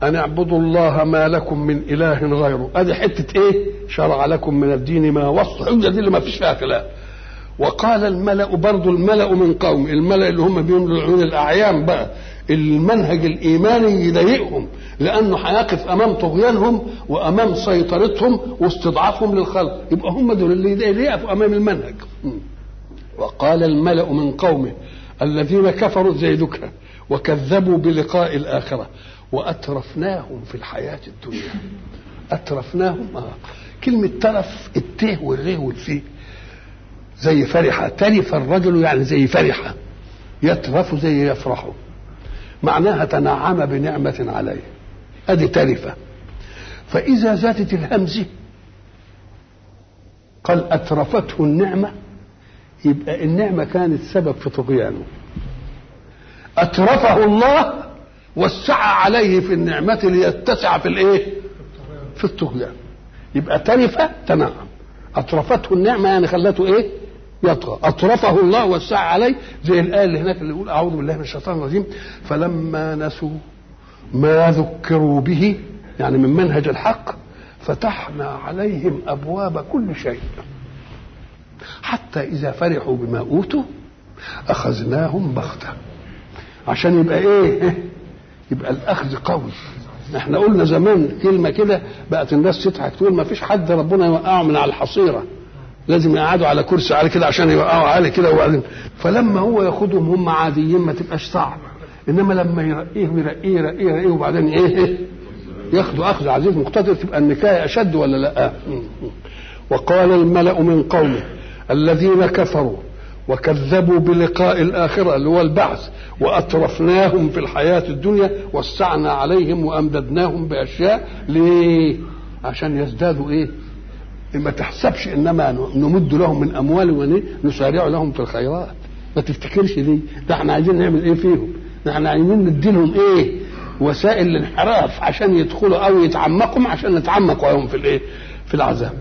أن اعبدوا الله ما لكم من إله غيره أدي حتة إيه شرع لكم من الدين ما وصى هي دي اللي ما فيش فيها خلاف وقال الملأ برضو الملأ من قوم الملأ اللي هم بيملعون الأعيان بقى المنهج الإيماني يضايقهم لأنه هيقف أمام طغيانهم وأمام سيطرتهم واستضعافهم للخلق يبقى هم دول اللي يقفوا أمام المنهج وقال الملأ من قومه الذين كفروا زيدك وكذبوا بلقاء الآخرة وأترفناهم في الحياة الدنيا أترفناهم آه. كلمة ترف الته والغيه والفيه زي فرحة ترف الرجل يعني زي فرحة يترف زي يفرح معناها تنعم بنعمة عليه أدي ترفة فإذا زادت الهمزة قال أترفته النعمة يبقى النعمة كانت سبب في طغيانه أترفه الله وسع عليه في النعمة ليتسع في الإيه؟ في الطغيان يبقى ترف تنعم أترفته النعمة يعني خلته إيه؟ يطغى أطرفه الله وسع عليه زي الآية اللي هناك اللي يقول أعوذ بالله من الشيطان الرجيم فلما نسوا ما ذكروا به يعني من منهج الحق فتحنا عليهم أبواب كل شيء حتى إذا فرحوا بما أوتوا أخذناهم بغتة عشان يبقى إيه يبقى الأخذ قوي احنا قلنا زمان كلمة كده بقت الناس تضحك تقول ما فيش حد ربنا يوقعه من على الحصيرة لازم يقعدوا على كرسي على كده عشان يوقعوا عليه كده وبعدين فلما هو ياخدهم هم عاديين ما تبقاش صعب انما لما يرقيه ويرقيه يرقيه يرقيه وبعدين ايه ياخدوا اخذ عزيز مقتدر تبقى النكايه اشد ولا لا وقال الملا من قومه الذين كفروا وكذبوا بلقاء الآخرة اللي هو البعث وأترفناهم في الحياة الدنيا وسعنا عليهم وأمددناهم بأشياء ليه؟ عشان يزدادوا إيه؟ ما تحسبش إنما نمد لهم من أموال ونسارع لهم في الخيرات ما تفتكرش دي ده احنا عايزين نعمل إيه فيهم؟ ده احنا عايزين نديلهم إيه؟ وسائل الانحراف عشان يدخلوا أو يتعمقوا عشان نتعمق وهم في الإيه؟ في العذاب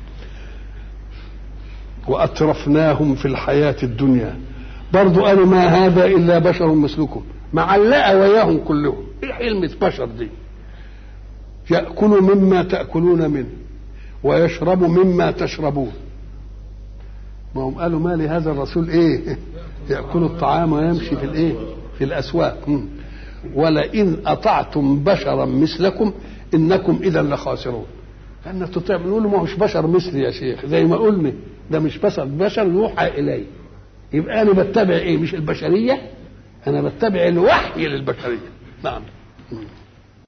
وأترفناهم في الحياة الدنيا برضو قالوا ما هذا إلا بشر مثلكم معلقة وياهم كلهم إيه حلمة بشر دي يأكل مما تأكلون منه ويشرب مما تشربون ما هم قالوا ما لهذا الرسول ايه يأكل الطعام ويمشي في الايه في الأسواق ولئن أطعتم بشرا مثلكم إنكم إذا لخاسرون لأن تطيع بنقول له ما هوش بشر مثلي يا شيخ زي ما قلنا ده مش بشر بشر يوحى إلي يبقى أنا بتبع إيه مش البشرية أنا بتبع الوحي للبشرية نعم